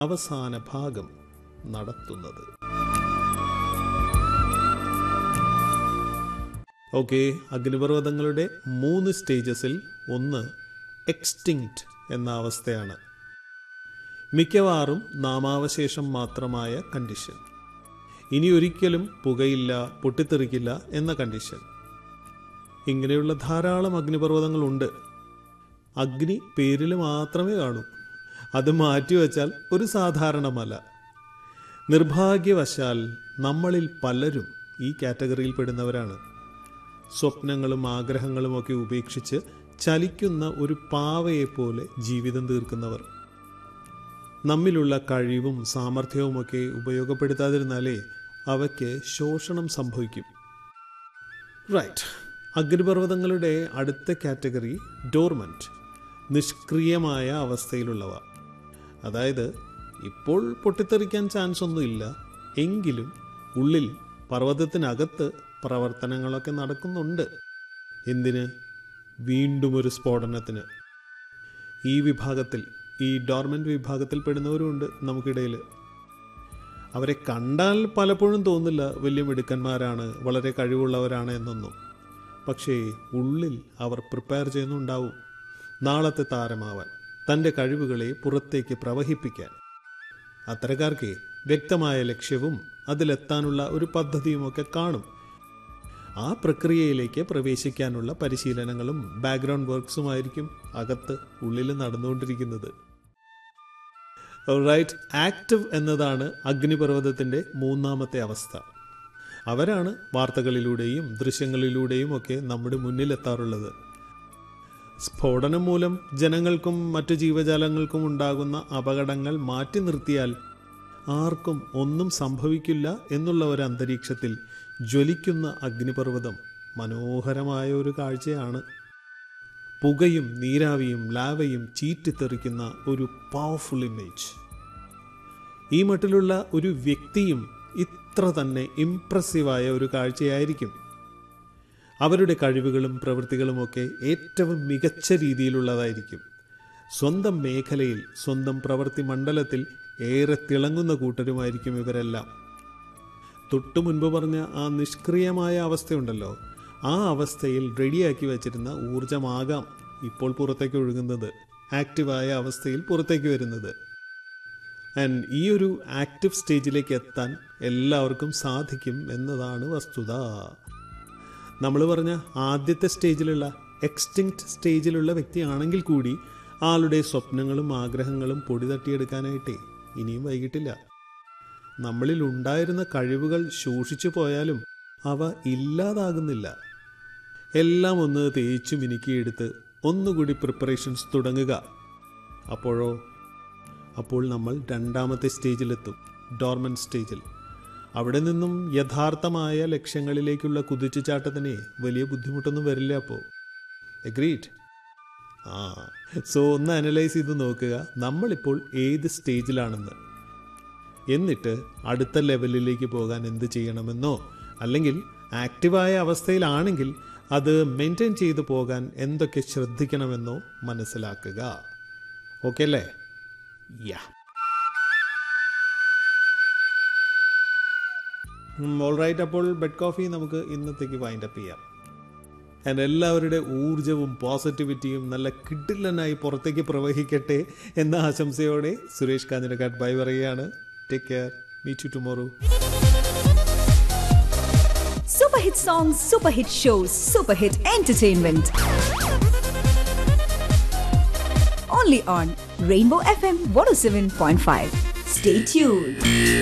അവസാന ഭാഗം നടത്തുന്നത് ഓക്കെ അഗ്നിപർവ്വതങ്ങളുടെ മൂന്ന് സ്റ്റേജസിൽ ഒന്ന് എക്സ്റ്റിങ്ക്റ്റ് എന്ന അവസ്ഥയാണ് മിക്കവാറും നാമാവശേഷം മാത്രമായ കണ്ടീഷൻ ഇനി ഒരിക്കലും പുകയില്ല പൊട്ടിത്തെറിക്കില്ല എന്ന കണ്ടീഷൻ ഇങ്ങനെയുള്ള ധാരാളം അഗ്നിപർവ്വതങ്ങളുണ്ട് അഗ്നി പേരിൽ മാത്രമേ കാണൂ അത് മാറ്റിവെച്ചാൽ ഒരു സാധാരണ മല നിർഭാഗ്യവശാൽ നമ്മളിൽ പലരും ഈ കാറ്റഗറിയിൽ പെടുന്നവരാണ് സ്വപ്നങ്ങളും ആഗ്രഹങ്ങളും ഒക്കെ ഉപേക്ഷിച്ച് ചലിക്കുന്ന ഒരു പാവയെപ്പോലെ ജീവിതം തീർക്കുന്നവർ നമ്മിലുള്ള കഴിവും സാമർഥ്യവുമൊക്കെ ഉപയോഗപ്പെടുത്താതിരുന്നാലേ അവയ്ക്ക് ശോഷണം സംഭവിക്കും റൈറ്റ് അഗ്നിപർവ്വതങ്ങളുടെ അടുത്ത കാറ്റഗറി ഡോർമൻറ്റ് നിഷ്ക്രിയമായ അവസ്ഥയിലുള്ളവ അതായത് ഇപ്പോൾ പൊട്ടിത്തെറിക്കാൻ ചാൻസ് ഒന്നുമില്ല എങ്കിലും ഉള്ളിൽ പർവ്വതത്തിനകത്ത് പ്രവർത്തനങ്ങളൊക്കെ നടക്കുന്നുണ്ട് എന്തിന് വീണ്ടും ഒരു സ്ഫോടനത്തിന് ഈ വിഭാഗത്തിൽ ഈ ഡോർമെൻ്റ് വിഭാഗത്തിൽ പെടുന്നവരുമുണ്ട് നമുക്കിടയിൽ അവരെ കണ്ടാൽ പലപ്പോഴും തോന്നില്ല വലിയ മിടുക്കന്മാരാണ് വളരെ കഴിവുള്ളവരാണ് എന്നൊന്നും പക്ഷേ ഉള്ളിൽ അവർ പ്രിപ്പയർ ചെയ്യുന്നുണ്ടാവും നാളത്തെ താരമാവാൻ തൻ്റെ കഴിവുകളെ പുറത്തേക്ക് പ്രവഹിപ്പിക്കാൻ അത്തരക്കാർക്ക് വ്യക്തമായ ലക്ഷ്യവും അതിലെത്താനുള്ള ഒരു പദ്ധതിയുമൊക്കെ കാണും ആ പ്രക്രിയയിലേക്ക് പ്രവേശിക്കാനുള്ള പരിശീലനങ്ങളും ബാക്ക്ഗ്രൗണ്ട് വർക്ക്സുമായിരിക്കും അകത്ത് ഉള്ളിൽ നടന്നുകൊണ്ടിരിക്കുന്നത് റൈറ്റ് ആക്റ്റീവ് എന്നതാണ് അഗ്നിപർവ്വതത്തിൻ്റെ മൂന്നാമത്തെ അവസ്ഥ അവരാണ് വാർത്തകളിലൂടെയും ദൃശ്യങ്ങളിലൂടെയും ഒക്കെ നമ്മുടെ മുന്നിലെത്താറുള്ളത് സ്ഫോടനം മൂലം ജനങ്ങൾക്കും മറ്റു ജീവജാലങ്ങൾക്കും ഉണ്ടാകുന്ന അപകടങ്ങൾ മാറ്റി നിർത്തിയാൽ ആർക്കും ഒന്നും സംഭവിക്കില്ല എന്നുള്ള ഒരു അന്തരീക്ഷത്തിൽ ജ്വലിക്കുന്ന അഗ്നിപർവ്വതം മനോഹരമായ ഒരു കാഴ്ചയാണ് പുകയും നീരാവിയും ലാവയും ചീറ്റിത്തെറിക്കുന്ന ഒരു പവർഫുൾ ഇമേജ് ഈ മട്ടിലുള്ള ഒരു വ്യക്തിയും ഇത്ര തന്നെ ഇംപ്രസീവായ ഒരു കാഴ്ചയായിരിക്കും അവരുടെ കഴിവുകളും പ്രവൃത്തികളുമൊക്കെ ഏറ്റവും മികച്ച രീതിയിലുള്ളതായിരിക്കും സ്വന്തം മേഖലയിൽ സ്വന്തം പ്രവൃത്തി മണ്ഡലത്തിൽ ഏറെ തിളങ്ങുന്ന കൂട്ടരുമായിരിക്കും ഇവരെല്ലാം തൊട്ടു മുൻപ് പറഞ്ഞ ആ നിഷ്ക്രിയമായ അവസ്ഥയുണ്ടല്ലോ ആ അവസ്ഥയിൽ റെഡിയാക്കി വച്ചിരുന്ന ഊർജമാകാം ഇപ്പോൾ പുറത്തേക്ക് ഒഴുകുന്നത് ആക്റ്റീവായ അവസ്ഥയിൽ പുറത്തേക്ക് വരുന്നത് ആൻഡ് ഈ ഒരു ആക്റ്റീവ് സ്റ്റേജിലേക്ക് എത്താൻ എല്ലാവർക്കും സാധിക്കും എന്നതാണ് വസ്തുത നമ്മൾ പറഞ്ഞ ആദ്യത്തെ സ്റ്റേജിലുള്ള എക്സ്റ്റിങ്ക്റ്റ് സ്റ്റേജിലുള്ള വ്യക്തിയാണെങ്കിൽ കൂടി ആളുടെ സ്വപ്നങ്ങളും ആഗ്രഹങ്ങളും പൊടി തട്ടിയെടുക്കാനായിട്ടേ ഇനിയും വൈകിട്ടില്ല നമ്മളിൽ ഉണ്ടായിരുന്ന കഴിവുകൾ ശോഷിച്ചു പോയാലും അവ ഇല്ലാതാകുന്നില്ല എല്ലാം ഒന്ന് തേച്ചു മിനുക്കിയെടുത്ത് ഒന്നുകൂടി പ്രിപ്പറേഷൻസ് തുടങ്ങുക അപ്പോഴോ അപ്പോൾ നമ്മൾ രണ്ടാമത്തെ സ്റ്റേജിലെത്തും ഡോർമൻ സ്റ്റേജിൽ അവിടെ നിന്നും യഥാർത്ഥമായ ലക്ഷ്യങ്ങളിലേക്കുള്ള കുതിച്ചുചാട്ടത്തിന് വലിയ ബുദ്ധിമുട്ടൊന്നും വരില്ല അപ്പോൾ എഗ്രീഡ് ആ സോ ഒന്ന് അനലൈസ് ചെയ്ത് നോക്കുക നമ്മളിപ്പോൾ ഏത് സ്റ്റേജിലാണെന്ന് എന്നിട്ട് അടുത്ത ലെവലിലേക്ക് പോകാൻ എന്ത് ചെയ്യണമെന്നോ അല്ലെങ്കിൽ ആക്റ്റീവായ അവസ്ഥയിലാണെങ്കിൽ അത് മെയിൻറ്റെയിൻ ചെയ്തു പോകാൻ എന്തൊക്കെ ശ്രദ്ധിക്കണമെന്നോ മനസ്സിലാക്കുക ഓക്കെ അല്ലേ യാ ഓൾറൈറ്റ് അപ്പോൾ ബെഡ് കോഫി നമുക്ക് ഇന്നത്തേക്ക് വൈൻഡ് അപ്പ് ചെയ്യാം ആൻഡ് എല്ലാവരുടെ ഊർജവും പോസിറ്റിവിറ്റിയും നല്ല കിഡിലനായി പുറത്തേക്ക് പ്രവഹിക്കട്ടെ എന്ന ആശംസയോടെ സുരേഷ് കാഞ്ഞിരക്കാട് ബൈ പറയുകയാണ് take care meet you tomorrow Super hit songs, super hit shows, super hit entertainment. Only on Rainbow FM 107.5. Stay tuned.